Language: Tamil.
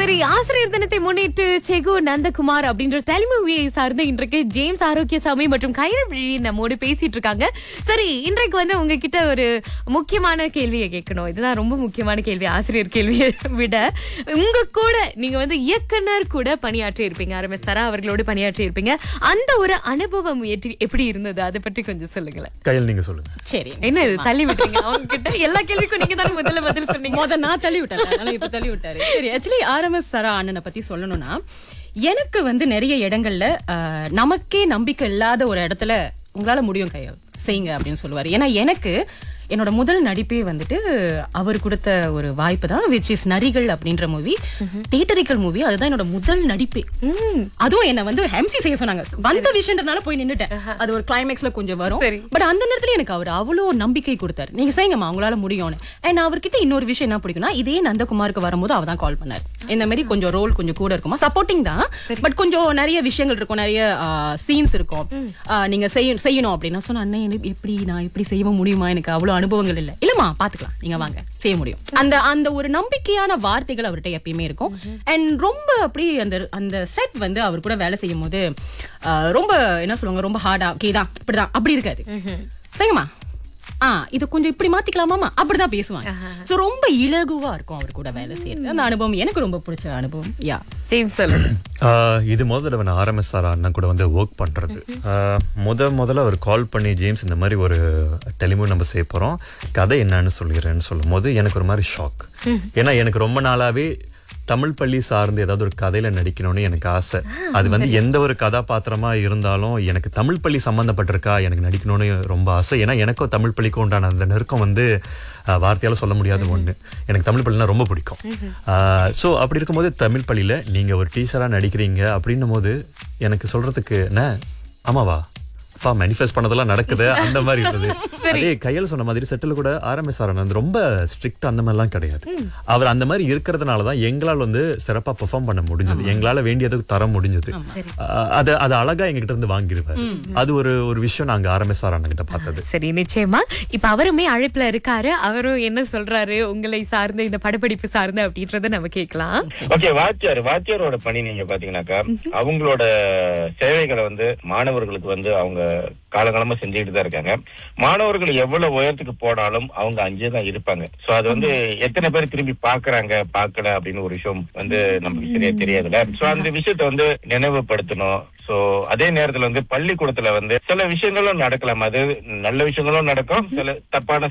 சரி ஆசிரியர் தினத்தை முன்னிட்டு செகு நந்தகுமார் அப்படின்ற தலைமுறையை சார்ந்த இன்றைக்கு ஜேம்ஸ் ஆரோக்கியசாமி மற்றும் கைரவி நம்மோடு பேசிட்டு இருக்காங்க சரி இன்றைக்கு வந்து உங்ககிட்ட ஒரு முக்கியமான கேள்வியை கேட்கணும் இதுதான் ரொம்ப முக்கியமான கேள்வி ஆசிரியர் கேள்வியை விட உங்க கூட நீங்க வந்து இயக்குனர் கூட பணியாற்றி இருப்பீங்க ஆர் எஸ் சரா அவர்களோடு பணியாற்றி இருப்பீங்க அந்த ஒரு அனுபவம் எட்டி- எப்படி இருந்தது அதை பற்றி கொஞ்சம் சொல்லுங்களேன் கையில் நீங்க சொல்லுங்க சரி என்ன இது தள்ளி விட்டீங்க அவங்க கிட்ட எல்லா கேள்விக்கும் நீங்க தானே முதல்ல பதில் சொன்னீங்க முத நான் தள்ளி விட்டேன் அதனால இப்ப தள்ளி விட்டாரு சரி ஆக்சுவலி ஆர்எம்எஸ் சரா அண்ணனை பத்தி சொல்லணும்னா எனக்கு வந்து நிறைய இடங்கள்ல ஆஹ், நமக்கே நம்பிக்கை இல்லாத ஒரு இடத்துல உங்களால முடியும் கையால் செய்யுங்க அப்படின்னு சொல்லுவாரு ஏன்னா எனக்கு என்னோட முதல் நடிப்பே வந்துட்டு அவர் கொடுத்த ஒரு வாய்ப்பு தான் விச் இஸ் நரிகள் அப்படின்ற மூவி தியேட்டரிக்கல் மூவி அதுதான் என்னோட முதல் நடிப்பே அதுவும் என்ன வந்து எம்சி செய்ய சொன்னாங்க வந்த விஷயன்றனால போய் நின்னுட்டேன் அது ஒரு கிளைமேக்ஸ்ல கொஞ்சம் வரும் சரி. பட் அந்த நேரத்துல எனக்கு அவர் அவ்வளோ நம்பிக்கை கொடுத்தாரு நீங்க செய்யுங்கம்மா உங்களால முடியும்னு அண்ட் அவர்கிட்ட இன்னொரு விஷயம் என்ன பிடிக்கும்னா இதே நந்தகுமாருக்கு வரும்போது அவர் தான் கால் பண்ணாரு இந்த மாதிரி கொஞ்சம் ரோல் கொஞ்சம் கூட இருக்குமா சப்போர்ட்டிங் தான் பட் கொஞ்சம் நிறைய விஷயங்கள் இருக்கும் நிறைய சீன்ஸ் இருக்கும் ஆஹ் நீங்க செய்ய செய்யணும் அப்படின்னு நான் சொன்னேன் அண்ணன் எனக்கு எப்படி நான் எப்படி செய்ய முடியுமா எனக்கு அவ்வளவு அனுபவங்கள் இல்ல இல்லம்மா பாத்துக்கலாம் நீங்க வாங்க செய்ய முடியும் அந்த அந்த ஒரு நம்பிக்கையான வார்த்தைகள் அவர்கிட்ட எப்பயுமே இருக்கும் அண்ட் ரொம்ப அப்படி அந்த அந்த செட் வந்து அவர் கூட வேலை செய்யும் போது ஆஹ் ரொம்ப என்ன சொல்லுவாங்க ரொம்ப ஹார்டா ஓகே தான் இப்படிதான் அப்படி இருக்காது சரிங்கம்மா ஆ இது கொஞ்சம் இப்படி மாத்திக்கலாமாமா அப்படிதான் பேசுவாங்க சோ ரொம்ப இலகுவா இருக்கும் அவர் கூட வேலை செய்யறது அந்த அனுபவம் எனக்கு ரொம்ப பிடிச்ச அனுபவம் யா ஜேம்ஸ் சொல்லுங்க ஆஹ் இது முதல் தடவை நான் ஆர்எம்எஸ் சார் அண்ணன் கூட வந்து ஒர்க் பண்றது ஆஹ் முத முதல்ல அவர் கால் பண்ணி ஜேம்ஸ் இந்த மாதிரி ஒரு டெலிமூ நம்ம செய்ய போறோம் கதை என்னன்னு சொல்லிடுறேன்னு சொல்லும் போது எனக்கு ஒரு மாதிரி ஷாக் ஏன்னா எனக்கு ரொம்ப நாளாவே தமிழ் பள்ளி சார்ந்து ஏதாவது ஒரு கதையில நடிக்கணும்னு எனக்கு ஆசை அது வந்து எந்த ஒரு கதாபாத்திரமா இருந்தாலும் எனக்கு தமிழ் பள்ளி சம்பந்தப்பட்டிருக்கா எனக்கு நடிக்கணும்னு ரொம்ப ஆசை ஏன்னா எனக்கும் தமிழ் பள்ளிக்கும் உண்டான அந்த நெருக்கம் வந்து ஆஹ், வார்த்தையால சொல்ல முடியாத ஒண்ணு எனக்கு தமிழ் பள்ளினா ரொம்ப பிடிக்கும் ஸோ அப்படி இருக்கும்போது தமிழ் பள்ளியில நீங்க ஒரு டீச்சரா நடிக்கிறீங்க அப்படின்னும் போது எனக்கு சொல்றதுக்கு என்ன ஆமாவா அப்பா மேனிஃபெஸ்ட் பண்ணதெல்லாம் நடக்குது அந்த மாதிரி இருந்தது அதே கையில் சொன்ன மாதிரி செட்டில் கூட ஆரம்பிஸ் ஆரன் ரொம்ப ஸ்ட்ரிக்ட் அந்த மாதிரிலாம் கிடையாது அவர் அந்த மாதிரி இருக்கிறதுனால தான் எங்களால் வந்து சிறப்பா பெர்ஃபார்ம் பண்ண முடிஞ்சது எங்களால வேண்டியதுக்கு தர முடிஞ்சது அஹ் அது அது அழகா எங்ககிட்ட இருந்து வாங்கிருவாரு அது ஒரு ஒரு விஷயம் நாங்க ஆரம்பிஸ் ஆரன் கிட்ட பார்த்தது சரி நிச்சயமா இப்ப அவருமே அழைப்புல இருக்காரு அவரும் என்ன சொல்றாரு உங்களை சார்ந்த இந்த படப்பிடிப்பு சார்ந்து அப்படின்றத நம்ம கேட்கலாம் ஓகே வாத்தியார் வாத்தியாரோட பணி நீங்க பாத்தீங்கன்னாக்கா அவங்களோட சேவைகளை வந்து மாணவர்களுக்கு வந்து அவங்க காலகாலமா செஞ்சுக்கிட்டு தான் இருக்காங்க மாணவர்கள் எவ்வளவு உயரத்துக்கு போனாலும் அவங்க அங்கே தான் இருப்பாங்க சோ அது வந்து எத்தனை பேர் திரும்பி பாக்குறாங்க பார்க்கல அப்படின்னு ஒரு விஷயம் வந்து நமக்கு சரியா தெரியாதுல்ல சோ அந்த விஷயத்த வந்து நினைவுபடுத்தணும் சோ அதே நேரத்துல வந்து பள்ளிக்கூடத்துல வந்து சில விஷயங்களும் நடக்கலாம் அது நல்ல விஷயங்களும் நடக்கும் சில தப்பான